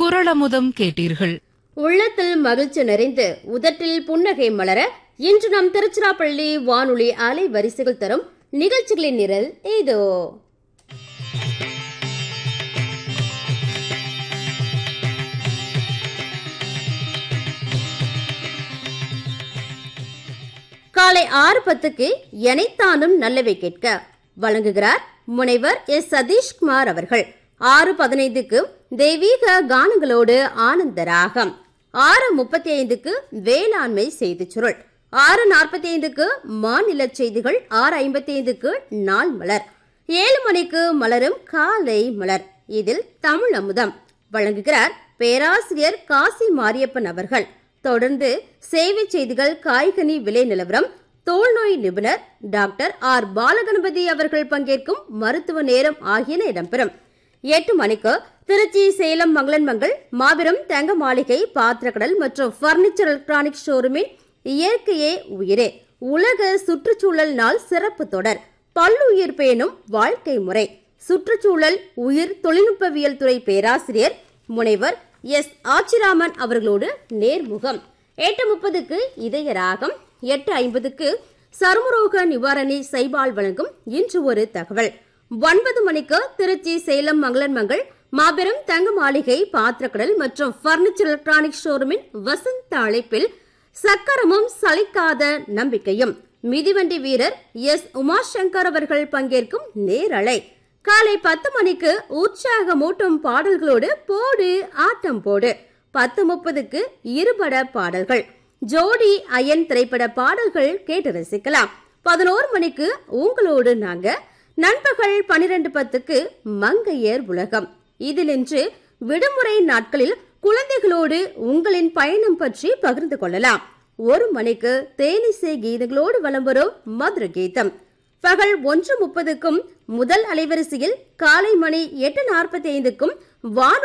குரளமுதம் கேட்டீர்கள் உள்ளத்தில் மகிழ்ச்சி நிறைந்து உதட்டில் புன்னகை மலர இன்று நம் திருச்சிராப்பள்ளி வானொலி அலை வரிசைகள் தரும் நிகழ்ச்சிகளின் நிரல் இதோ காலை ஆறு பத்துக்கு எனைத்தானும் நல்லவை கேட்க வழங்குகிறார் முனைவர் எஸ் சதீஷ்குமார் அவர்கள் ஆறு பதினைந்துக்கு தெய்வீக கானங்களோடு ஆனந்த ராகம் ஆறு முப்பத்தி ஐந்துக்கு வேளாண்மை செய்திச் சுருள் ஆறு நாற்பத்தி ஐந்துக்கு மாநில செய்திகள் ஆறு ஐம்பத்தி ஐந்துக்கு நாள் மலர் ஏழு மணிக்கு மலரும் காலை மலர் இதில் தமிழ் அமுதம் வழங்குகிறார் பேராசிரியர் காசி மாரியப்பன் அவர்கள் தொடர்ந்து சேவை செய்திகள் காய்கனி விலை நிலவரம் தோல்நோய் நிபுணர் டாக்டர் ஆர் பாலகணபதி அவர்கள் பங்கேற்கும் மருத்துவ நேரம் ஆகியன இடம்பெறும் எட்டு மணிக்கு திருச்சி சேலம் மங்களன்மங்கள் மாபெரும் தங்க மாளிகை பாத்திரக்கடல் மற்றும் பர்னிச்சர் எலக்ட்ரானிக் ஷோரூமின் இயற்கையே உயிரே உலக சுற்றுச்சூழல் நாள் சிறப்பு தொடர் பல்லுயிர் பேணும் வாழ்க்கை முறை சுற்றுச்சூழல் உயிர் தொழில்நுட்பவியல் துறை பேராசிரியர் முனைவர் எஸ் ஆச்சிராமன் அவர்களோடு நேர்முகம் எட்டு முப்பதுக்கு இதய ராகம் எட்டு ஐம்பதுக்கு சருமரோக நிவாரணி சைபால் வழங்கும் இன்று ஒரு தகவல் ஒன்பது மணிக்கு திருச்சி சேலம் மங்களன்மங்கள் மாபெரும் தங்க மாளிகை பாத்திரக்கடல் மற்றும் பர்னிச்சர் எலக்ட்ரானிக் ஷோரூமின் வசந்த அழைப்பில் சக்கரமும் சலிக்காத நம்பிக்கையும் மிதிவண்டி வீரர் எஸ் உமாசங்கர் அவர்கள் பங்கேற்கும் நேரலை காலை பத்து மணிக்கு உற்சாகமூட்டும் பாடல்களோடு போடு ஆட்டம் போடு பத்து முப்பதுக்கு இருபட பாடல்கள் ஜோடி அயன் திரைப்பட பாடல்கள் கேட்டு ரசிக்கலாம் பதினோரு மணிக்கு உங்களோடு நாங்க நண்பகல் பனிரெண்டு பத்துக்கு மங்கையர் உலகம் இதிலின்று விடுமுறை நாட்களில் குழந்தைகளோடு உங்களின் பயணம் பற்றி பகிர்ந்து கொள்ளலாம் ஒரு மணிக்கு தேனிசை கீதங்களோடு வலம் வரும் மதுர கீதம் பகல் ஒன்று முப்பதுக்கும் முதல் அலைவரிசையில் காலை மணி எட்டு நாற்பத்தி ஐந்துக்கும் வானொலி